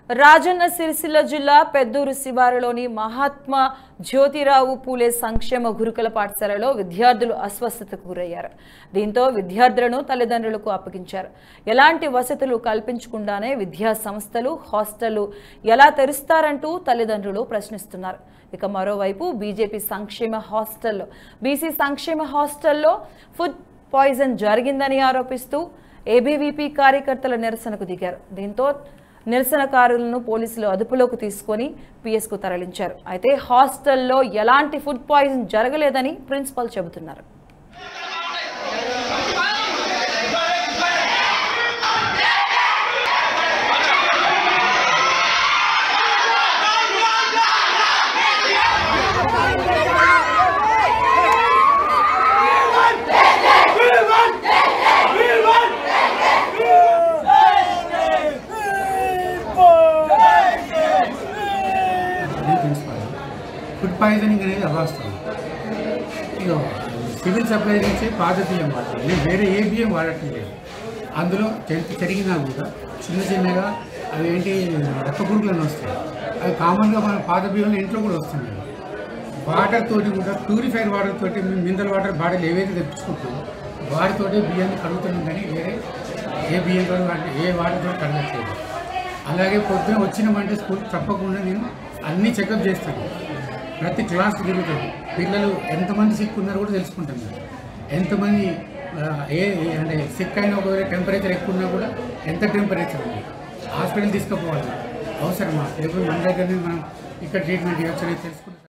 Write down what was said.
రాజన్న సిరిసిల్ల జిల్లా పెద్దూరు శివారులోని మహాత్మా జ్యోతిరావు పూలే సంక్షేమ గురుకుల పాఠశాలలో విద్యార్థులు అస్వస్థతకు గురయ్యారు దీంతో విద్యార్థులను తల్లిదండ్రులకు అప్పగించారు ఎలాంటి వసతులు కల్పించకుండానే విద్యా సంస్థలు హాస్టళ్లు ఎలా తెరుస్తారంటూ తల్లిదండ్రులు ప్రశ్నిస్తున్నారు ఇక మరోవైపు బీజేపీ సంక్షేమ హాస్టల్లో బీసీ సంక్షేమ హాస్టల్లో ఫుడ్ పాయిజన్ జరిగిందని ఆరోపిస్తూ ఏబీవీపీ కార్యకర్తల నిరసనకు దిగారు దీంతో నిరసనకారులను పోలీసులు అదుపులోకి తీసుకొని పిఎస్కు తరలించారు అయితే హాస్టల్లో ఎలాంటి ఫుడ్ పాయిజన్ జరగలేదని ప్రిన్సిపల్ చెబుతున్నారు అది ప్రిన్సిపల్ ఫుడ్ పాయిజనింగ్ అనేది అవాస్తవం ఇక సివిల్ సప్లై నుంచి పాత బియ్యం వాడతాం నేను వేరే ఏ బియ్యం వాడటం లేదు అందులో ఎంత జరిగినా కూడా చిన్న చిన్నగా అవి ఏంటి రక్త పురుగులను వస్తాయి అవి కామన్గా మన పాత బియ్యంలో ఇంట్లో కూడా వస్తున్నాయి వాటర్ తోటి కూడా ప్యూరిఫైర్ వాటర్ తోటి మేము మినరల్ వాటర్ బాటిల్ ఏవైతే తెప్పించుకుంటామో వాటితోటి బియ్యాన్ని కడుగుతున్నాం కానీ వేరే ఏ బియ్యంతో వాటి ఏ వాటర్తో కడగట్లేదు అలాగే పొద్దున వచ్చినామంటే స్కూల్ తప్పకుండా నేను అన్ని చెకప్ చేస్తాను ప్రతి క్లాస్ తిరుగుతాను పిల్లలు ఎంతమంది సిక్ ఉన్నారో కూడా తెలుసుకుంటాను నేను. ఎంతమంది ఆ, ఏ ఏ- అంటే సిక్ అయిన ఒకవేళ టెంపరేచర్ ఎక్కువ ఉన్నా కూడా ఎంత టెంపరేచర్ ఉంది హాస్పిటల్ తీసుకుపోవాలి అవసరమా లేకపోతే మన దగ్గరనే మనం ఇక్కడ ట్రీట్మెంట్ ఇవ్వచ్చు అనేది తెలుసుకుంటాం